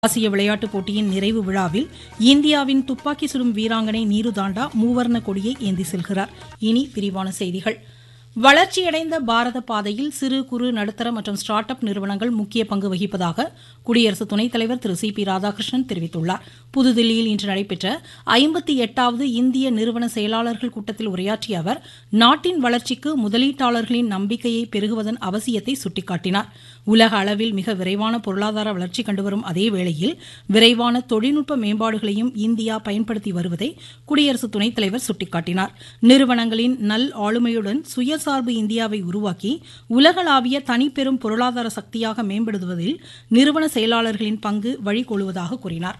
ஆசிய விளையாட்டுப் போட்டியின் நிறைவு விழாவில் இந்தியாவின் துப்பாக்கி சுடும் வீராங்கனை நீரு தாண்டா மூவர்ண கொடியை ஏந்தி செல்கிறார் இனி விரிவான செய்திகள் வளர்ச்சியடைந்த பாரத பாதையில் சிறு குறு நடுத்தர மற்றும் ஸ்டார்ட் அப் நிறுவனங்கள் முக்கிய பங்கு வகிப்பதாக குடியரசு துணைத் தலைவர் திரு சி பி ராதாகிருஷ்ணன் தெரிவித்துள்ளார் புதுதில்லியில் இன்று நடைபெற்ற ஐம்பத்தி எட்டாவது இந்திய நிறுவன செயலாளர்கள் கூட்டத்தில் உரையாற்றிய அவர் நாட்டின் வளர்ச்சிக்கு முதலீட்டாளர்களின் நம்பிக்கையை பெருகுவதன் அவசியத்தை சுட்டிக்காட்டினார் உலக அளவில் மிக விரைவான பொருளாதார வளர்ச்சி கண்டுவரும் அதே வேளையில் விரைவான தொழில்நுட்ப மேம்பாடுகளையும் இந்தியா பயன்படுத்தி வருவதை குடியரசு துணைத் தலைவர் சுட்டிக்காட்டினார் நிறுவனங்களின் நல் ஆளுமையுடன் சுயசார்பு இந்தியாவை உருவாக்கி உலகளாவிய தனிப்பெரும் பொருளாதார சக்தியாக மேம்படுத்துவதில் நிறுவன செயலாளர்களின் பங்கு வழிகொள்வதாக கூறினார்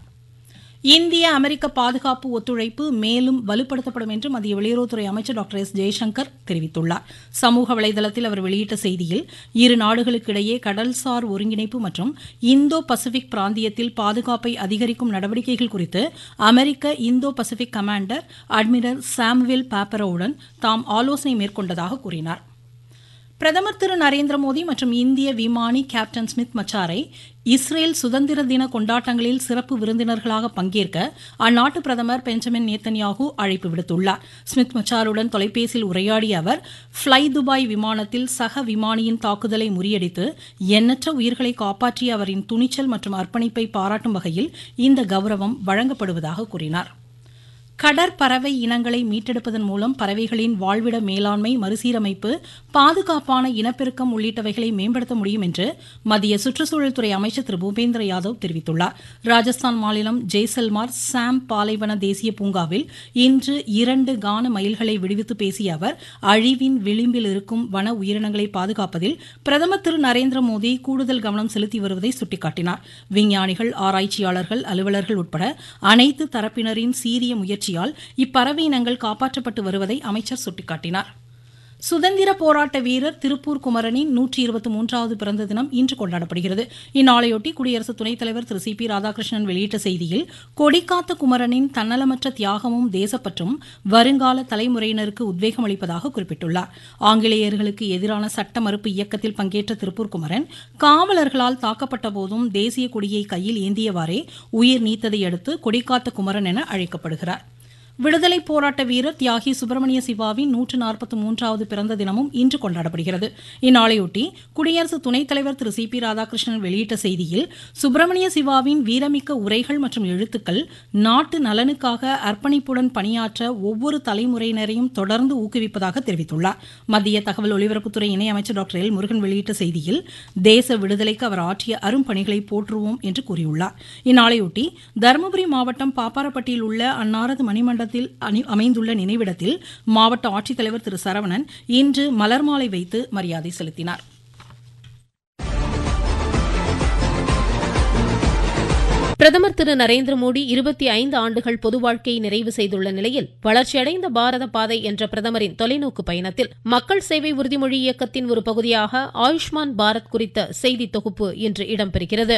இந்திய அமெரிக்க பாதுகாப்பு ஒத்துழைப்பு மேலும் வலுப்படுத்தப்படும் என்று மத்திய வெளியுறவுத்துறை அமைச்சர் டாக்டர் எஸ் ஜெய்சங்கர் தெரிவித்துள்ளார் சமூக வலைதளத்தில் அவர் வெளியிட்ட செய்தியில் இரு நாடுகளுக்கிடையே கடல்சார் ஒருங்கிணைப்பு மற்றும் இந்தோ பசிபிக் பிராந்தியத்தில் பாதுகாப்பை அதிகரிக்கும் நடவடிக்கைகள் குறித்து அமெரிக்க Indo Pacific commander admiral Samuel பாப்பரோவுடன் தாம் ஆலோசனை மேற்கொண்டதாக கூறினார் பிரதமர் திரு நரேந்திர மோடி மற்றும் இந்திய விமானி கேப்டன் ஸ்மித் மச்சாரை இஸ்ரேல் சுதந்திர தின கொண்டாட்டங்களில் சிறப்பு விருந்தினர்களாக பங்கேற்க அந்நாட்டு பிரதமர் பெஞ்சமின் நேத்தன்யாகு அழைப்பு விடுத்துள்ளார் ஸ்மித் மச்சாருடன் தொலைபேசியில் உரையாடிய அவர் ஃப்ளை துபாய் விமானத்தில் சக விமானியின் தாக்குதலை முறியடித்து எண்ணற்ற உயிர்களை காப்பாற்றிய அவரின் துணிச்சல் மற்றும் அர்ப்பணிப்பை பாராட்டும் வகையில் இந்த கௌரவம் வழங்கப்படுவதாக கூறினார் கடற்பறவை இனங்களை மீட்டெடுப்பதன் மூலம் பறவைகளின் வாழ்விட மேலாண்மை மறுசீரமைப்பு பாதுகாப்பான இனப்பெருக்கம் உள்ளிட்டவைகளை மேம்படுத்த முடியும் என்று மத்திய சுற்றுச்சூழல் துறை அமைச்சர் திரு பூபேந்திர யாதவ் தெரிவித்துள்ளார் ராஜஸ்தான் மாநிலம் ஜெய்சல்மார் சாம் பாலைவன தேசிய பூங்காவில் இன்று இரண்டு கான மயில்களை விடுவித்து பேசிய அவர் அழிவின் விளிம்பில் இருக்கும் வன உயிரினங்களை பாதுகாப்பதில் பிரதமர் திரு நரேந்திர மோடி கூடுதல் கவனம் செலுத்தி வருவதை சுட்டிக்காட்டினார் விஞ்ஞானிகள் ஆராய்ச்சியாளர்கள் அலுவலர்கள் உட்பட அனைத்து தரப்பினரின் சீரிய முயற்சி முயற்சியால் இப்பறவை இனங்கள் காப்பாற்றப்பட்டு வருவதை அமைச்சர் சுட்டிக்காட்டினார் சுதந்திர போராட்ட வீரர் திருப்பூர் குமரனின் நூற்றி இருபத்தி மூன்றாவது பிறந்த தினம் இன்று கொண்டாடப்படுகிறது இந்நாளையொட்டி குடியரசு துணைத் தலைவர் திரு சி பி ராதாகிருஷ்ணன் வெளியிட்ட செய்தியில் கொடிக்காத்த குமரனின் தன்னலமற்ற தியாகமும் தேசப்பற்றும் வருங்கால தலைமுறையினருக்கு உத்வேகம் அளிப்பதாக குறிப்பிட்டுள்ளார் ஆங்கிலேயர்களுக்கு எதிரான சட்ட மறுப்பு இயக்கத்தில் பங்கேற்ற திருப்பூர் குமரன் காவலர்களால் தாக்கப்பட்ட போதும் தேசிய கொடியை கையில் ஏந்தியவாறே உயிர் நீத்ததை அடுத்து கொடிக்காத்த குமரன் என அழைக்கப்படுகிறார் விடுதலை போராட்ட வீரர் தியாகி சுப்பிரமணிய சிவாவின் நூற்று நாற்பத்தி மூன்றாவது பிறந்த தினமும் இன்று கொண்டாடப்படுகிறது இந்நாளையொட்டி குடியரசு துணைத் தலைவர் திரு சி பி ராதாகிருஷ்ணன் வெளியிட்ட செய்தியில் சுப்பிரமணிய சிவாவின் வீரமிக்க உரைகள் மற்றும் எழுத்துக்கள் நாட்டு நலனுக்காக அர்ப்பணிப்புடன் பணியாற்ற ஒவ்வொரு தலைமுறையினரையும் தொடர்ந்து ஊக்குவிப்பதாக தெரிவித்துள்ளார் மத்திய தகவல் ஒலிபரப்புத்துறை இணையமைச்சர் டாக்டர் எல் முருகன் வெளியிட்ட செய்தியில் தேச விடுதலைக்கு அவர் ஆற்றிய அரும்பணிகளை போற்றுவோம் என்று கூறியுள்ளார் இந்நாளையொட்டி தருமபுரி மாவட்டம் பாப்பாரப்பட்டியில் உள்ள அன்னாரது மணிமண்டலத்தில் அமைந்துள்ள நினைவிடத்தில் மாவட்ட ஆட்சித்தலைவர் திரு சரவணன் இன்று மலர் மாலை வைத்து மரியாதை செலுத்தினார் பிரதமர் திரு நரேந்திர மோடி இருபத்தி ஐந்து ஆண்டுகள் பொது வாழ்க்கையை நிறைவு செய்துள்ள நிலையில் வளர்ச்சியடைந்த பாரத பாதை என்ற பிரதமரின் தொலைநோக்கு பயணத்தில் மக்கள் சேவை உறுதிமொழி இயக்கத்தின் ஒரு பகுதியாக ஆயுஷ்மான் பாரத் குறித்த செய்தி தொகுப்பு இன்று இடம்பெறுகிறது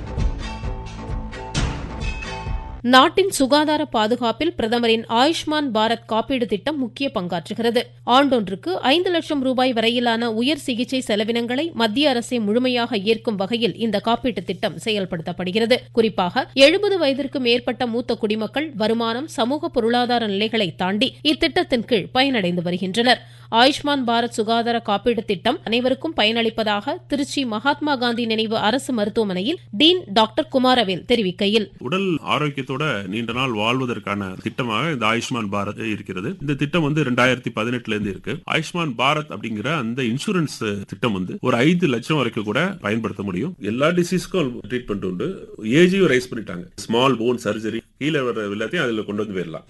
நாட்டின் சுகாதார பாதுகாப்பில் பிரதமரின் ஆயுஷ்மான் பாரத் காப்பீடு திட்டம் முக்கிய பங்காற்றுகிறது ஆண்டொன்றுக்கு ஐந்து லட்சம் ரூபாய் வரையிலான உயர் சிகிச்சை செலவினங்களை மத்திய அரசே முழுமையாக ஏற்கும் வகையில் இந்த காப்பீட்டு திட்டம் செயல்படுத்தப்படுகிறது குறிப்பாக எழுபது வயதிற்கு மேற்பட்ட மூத்த குடிமக்கள் வருமானம் சமூக பொருளாதார நிலைகளை தாண்டி இத்திட்டத்தின் கீழ் பயனடைந்து வருகின்றனர் ஆயுஷ்மான் பாரத் சுகாதார காப்பீடு திட்டம் அனைவருக்கும் பயனளிப்பதாக திருச்சி மகாத்மா காந்தி நினைவு அரசு மருத்துவமனையில் டீன் டாக்டர் குமாரவேல் தெரிவிக்கையில் உடல் ஆரோக்கியத்தோட நீண்ட நாள் வாழ்வதற்கான திட்டமாக இந்த ஆயுஷ்மான் பாரத் இருக்கிறது இந்த திட்டம் வந்து ரெண்டாயிரத்தி பதினெட்டுல இருந்து இருக்கு ஆயுஷ்மான் பாரத் அப்படிங்கிற அந்த இன்சூரன்ஸ் திட்டம் வந்து ஒரு ஐந்து லட்சம் வரைக்கும் கூட பயன்படுத்த முடியும் எல்லா டிசீஸ்க்கும் ட்ரீட்மெண்ட் உண்டு ஏஜையும் ரைஸ் பண்ணிட்டாங்க ஸ்மால் போன் சர்ஜரி கீழே வர எல்லாத்தையும் அதுல கொண்டு வந்து போயிடலாம்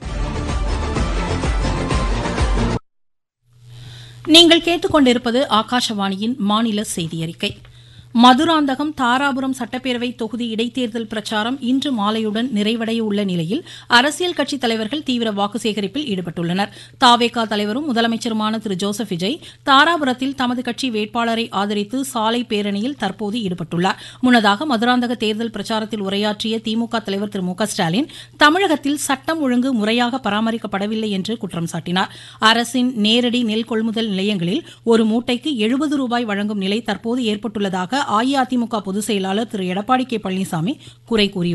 நீங்கள் கேட்டுக்கொண்டிருப்பது ஆகாஷவாணியின் மாநில செய்தி அறிக்கை மதுராந்தகம் தாராபுரம் சட்டப்பேரவை தொகுதி இடைத்தேர்தல் பிரச்சாரம் இன்று மாலையுடன் நிறைவடைய உள்ள நிலையில் அரசியல் கட்சித் தலைவர்கள் தீவிர வாக்கு சேகரிப்பில் ஈடுபட்டுள்ளனர் தாவேகா தலைவரும் முதலமைச்சருமான திரு ஜோசப் விஜய் தாராபுரத்தில் தமது கட்சி வேட்பாளரை ஆதரித்து சாலை பேரணியில் தற்போது ஈடுபட்டுள்ளார் முன்னதாக மதுராந்தக தேர்தல் பிரச்சாரத்தில் உரையாற்றிய திமுக தலைவர் திரு மு க ஸ்டாலின் தமிழகத்தில் சட்டம் ஒழுங்கு முறையாக பராமரிக்கப்படவில்லை என்று குற்றம் சாட்டினார் அரசின் நேரடி நெல் கொள்முதல் நிலையங்களில் ஒரு மூட்டைக்கு எழுபது ரூபாய் வழங்கும் நிலை தற்போது ஏற்பட்டுள்ளதாக அஇஅதிமுக பொதுச் செயலாளர் திரு எடப்பாடி கே பழனிசாமி குறை கூறியுள்ளார்